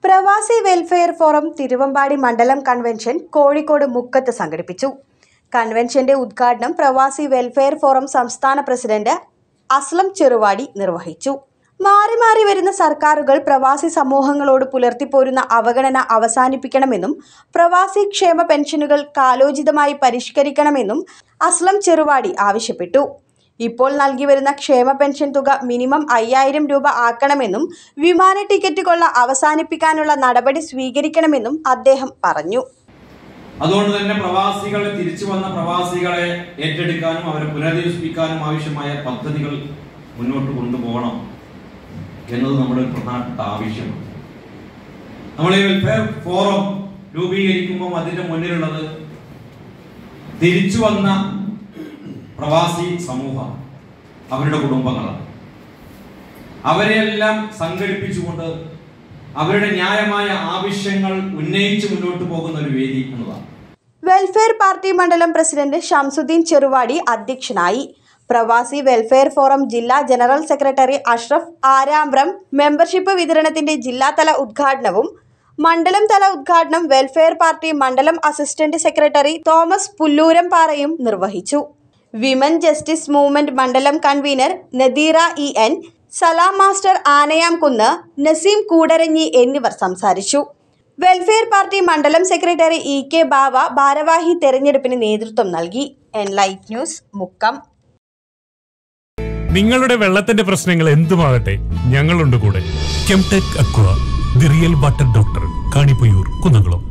പ്രവാസി Welfare forum Thiruvambady മണ്ഡലം convention Kozhikode മുക്കത്ത് സംഘടിപ്പിച്ചു കൺവെൻഷന്റെ ഉദ്ഘാടനം പ്രവാസി വെൽഫെയർ ഫോറം സംസ്ഥാന പ്രസിഡന്റ് അസ്ലം ചെറുവാടി നിർവഹിച്ചു മാറി മാറി വരുന്ന സർക്കാരുകൾ പ്രവാസി സമൂഹങ്ങളോട് പുലർത്തിപ്പോരുന്ന അവഗണന അവസാനിപ്പിക്കണമെന്നും പ്രവാസി ക്ഷേമ പെൻഷനുകൾ കാലോചിതമായി പരിഷ്കരിക്കണമെന്നും അസ്ലം ചെറുവാടി ആവശ്യപ്പെട്ടു ഇപ്പോൾ നൽകി വരുന്ന ക്ഷേമ പെൻഷൻ തുക മിനിമം അയ്യായിരം രൂപ ആക്കണമെന്നും വിമാന ടിക്കറ്റ് കൊള്ള അവസാനിപ്പിക്കാനുള്ള നടപടി സ്വീകരിക്കണമെന്നും അദ്ദേഹം പറഞ്ഞു അതുകൊണ്ട് തന്നെ പ്രവാസികളെ തിരിച്ചു വന്ന പ്രവാസികളെ ഏറ്റെടുക്കാനും അവരെ പുനരധിവസിപ്പിക്കാനും ആവശ്യമായ പദ്ധതികൾ മുന്നോട്ട് കൊണ്ടുപോകണം എന്നത് നമ്മുടെ ഒരു പ്രധാനപ്പെട്ട ആവശ്യമാണ് നമ്മൾ ഈ വെൽഫെയർ ഫോറം രൂപീകരിക്കുമ്പോൾ അതിന്റെ മുന്നിലുള്ളത് തിരിച്ചു വന്ന പ്രവാസി സമൂഹം അവരുടെ കുടുംബങ്ങളാണ് അവരെയെല്ലാം സംഘടിപ്പിച്ചുകൊണ്ട് അവരുടെ ന്യായമായ ആവശ്യങ്ങൾ ഉന്നയിച്ച് മുന്നോട്ട് പോകുന്ന ഒരു വേദി എന്നതാണ് വെൽഫെയർ പാർട്ടി മണ്ഡലം പ്രസിഡന്റ് ഷംസുദ്ദീൻ ചെറുവാടി അധ്യക്ഷനായി പ്രവാസി വെൽഫെയർ ഫോറം ജില്ലാ general secretary Ashraf Arambram membership വിതരണത്തിന്റെ ജില്ലാതല ഉദ്ഘാടനവും മണ്ഡലം തല ഉദ്ഘാടനം വെൽഫെയർ പാർട്ടി മണ്ഡലം അസിസ്റ്റന്റ് സെക്രട്ടറി തോമസ് പുല്ലൂരംപാറയും നിർവഹിച്ചു വിമൻ ജസ്റ്റിസ് മൂവ്മെന്റ് മണ്ഡലം convener Nadeera E N Salam master Anayamkunnu Naseem Koodaranji എന്നിവർ സംസാരിച്ചു വെൽഫെയർ പാർട്ടി മണ്ഡലം സെക്രട്ടറി ഇ കെ ബാവ ഭാരവാഹി തെരഞ്ഞെടുപ്പിന് നേതൃത്വം നൽകി എൻലൈറ്റ് ന്യൂസ് മുക്കം നിങ്ങളുടെ വെള്ളത്തിന്റെ പ്രശ്നങ്ങൾ എന്തുമാകട്ടെ ഞങ്ങളുണ്ട് കൂടെ Chemtech Aqua the real water doctor Kanipayyur Kunnamkulam